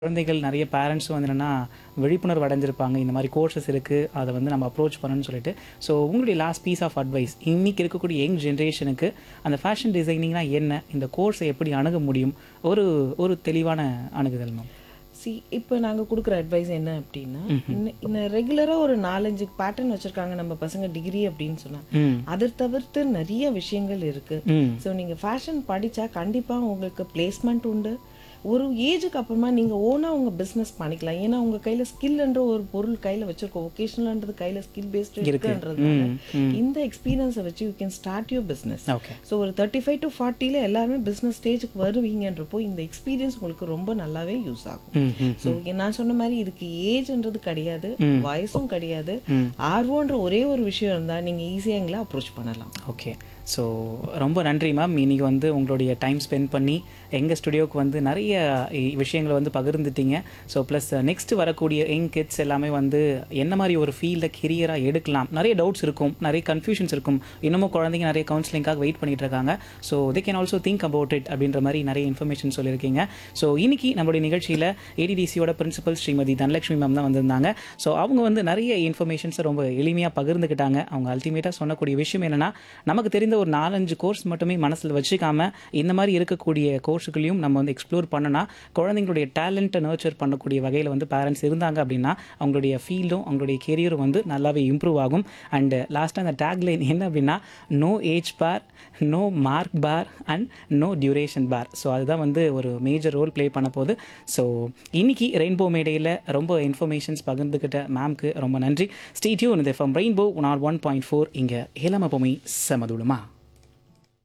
குழந்தைகள் நிறைய பேரண்ட்ஸும் வந்து என்னன்னா விழிப்புணர்வு அடைஞ்சிருப்பாங்க இந்த மாதிரி கோர்சஸ் இருக்குது அதை வந்து நம்ம அப்ரோச் பண்ணணும்னு சொல்லிட்டு ஸோ உங்களுடைய லாஸ்ட் பீஸ் ஆஃப் அட்வைஸ் இன்னைக்கு இருக்கக்கூடிய யங் ஜென்ரேஷனுக்கு அந்த ஃபேஷன் டிசைனிங்னா என்ன இந்த கோர்ஸை எப்படி அணுக முடியும் ஒரு ஒரு தெளிவான அணுகுதல் மேம் சி இப்போ நாங்கள் கொடுக்குற அட்வைஸ் என்ன அப்படின்னா இன்னும் ரெகுலராக ஒரு நாலஞ்சு பேட்டர்ன் வச்சுருக்காங்க நம்ம பசங்க டிகிரி அப்படின்னு சொன்னா ம் அதை தவிர்த்து நிறைய விஷயங்கள் இருக்கு ம் ஸோ நீங்கள் ஃபேஷன் படித்தா கண்டிப்பாக உங்களுக்கு பிளேஸ்மெண்ட் உண்டு ஒரு ஏஜுக்கு அப்புறமா நீங்கள் ஓனாக உங்கள் பிஸ்னஸ் பண்ணிக்கலாம் ஏன்னா உங்கள் கையில் ஸ்கில்ன்ற ஒரு பொருள் கையில் வச்சிருக்கோம் ஒகேஷனல்ன்றது கையில் ஸ்கில் பேஸ்டு இருக்குன்றதுனால இந்த எக்ஸ்பீரியன்ஸை வச்சு you can start your business okay so ஒரு தேர்ட்டி ஃபைவ் டு ஃபார்ட்டியில் எல்லாருமே பிஸ்னஸ் ஸ்டேஜுக்கு வருவீங்கன்றப்போ இந்த எக்ஸ்பீரியன்ஸ் உங்களுக்கு ரொம்ப நல்லாவே யூஸ் ஆகும் ம் ம் ஸோ நான் சொன்ன மாதிரி இதுக்கு ஏஜ்ன்றது கிடையாது வயசும் கிடையாது ஆர்வம்ன்ற ஒரே ஒரு விஷயம் இருந்தால் நீங்கள் ஈஸியாக எங்களை அப்ரோச் பண்ணலாம் ஓகே ஸோ ரொம்ப நன்றி மேம் இன்னைக்கு வந்து உங்களுடைய டைம் ஸ்பெண்ட் பண்ணி எங்கள் ஸ்டுடியோவுக்கு வந்து நிறைய இ- விஷயங்களை வந்து பகிர்ந்துட்டீங்க ஸோ ப்ளஸ் நெக்ஸ்ட் வரக்கூடிய யங் கிட்ஸ் எல்லாமே வந்து என்ன மாதிரி ஒரு ஃபீல்டை கெரியராக எடுக்கலாம் நிறைய டவுட்ஸ் இருக்கும் நிறைய கன்ஃபியூஷன்ஸ் இருக்கும் இன்னமும் குழந்தைங்க நிறைய கவுன்சிலிங்காக வெயிட் பண்ணிட்டு இருக்காங்க so they can also think about it அப்படின்ற மாதிரி நிறைய இன்ஃபர்மேஷன் சொல்லியிருக்கீங்க ஸோ இன்னைக்கு நம்மளுடைய நிகழ்ச்சியில் ஏடிடிசியோட பிரின்சிபல் ஸ்ரீமதி தனலட்சுமி மேம் தான் வந்திருந்தாங்க ஸோ அவங்க வந்து நிறைய இன்ஃபர்மேஷன்ஸை ரொம்ப எளிமையாக பகிர்ந்துக்கிட்டாங்க அவங்க அல்டிமேட்டாக சொன்னக்கூடிய விஷயம் என்னன்னா நமக்கு தெரிந்த ஒரு நாலஞ்சு கோர்ஸ் மட்டுமே மனசில் வச்சுக்காம இந்த மாதிரி இருக்கக்கூடிய கோர்ஸுகளையும் நம்ம வந்து எக்ஸ்ப்ளோர் பண்ணனா குழந்தைங்களுடைய டேலண்ட்டை நர்ச்சர் பண்ணக்கூடிய வகையில் வந்து பேரண்ட்ஸ் இருந்தாங்க அப்படின்னா அவங்களுடைய ஃபீல்டும் அவங்களுடைய கெரியரும் வந்து நல்லாவே இம்ப்ரூவ் ஆகும் அண்ட் லாஸ்ட்டாக அந்த டேக்லைன் என்ன அப்படின்னா no age bar no mark bar and no duration bar so அதுதான் வந்து ஒரு மேஜர் ரோல் ப்ளே பண்ண போகுது ஸோ இன்னைக்கு ரெயின்போ மேடையில் ரொம்ப இன்ஃபர்மேஷன்ஸ் பகிர்ந்துக்கிட்ட மேம்க்கு ரொம்ப நன்றி ஸ்டேட்யூன் இது from rainbow one R one point four இங்கே ஏழாம பொமை சமதுளமா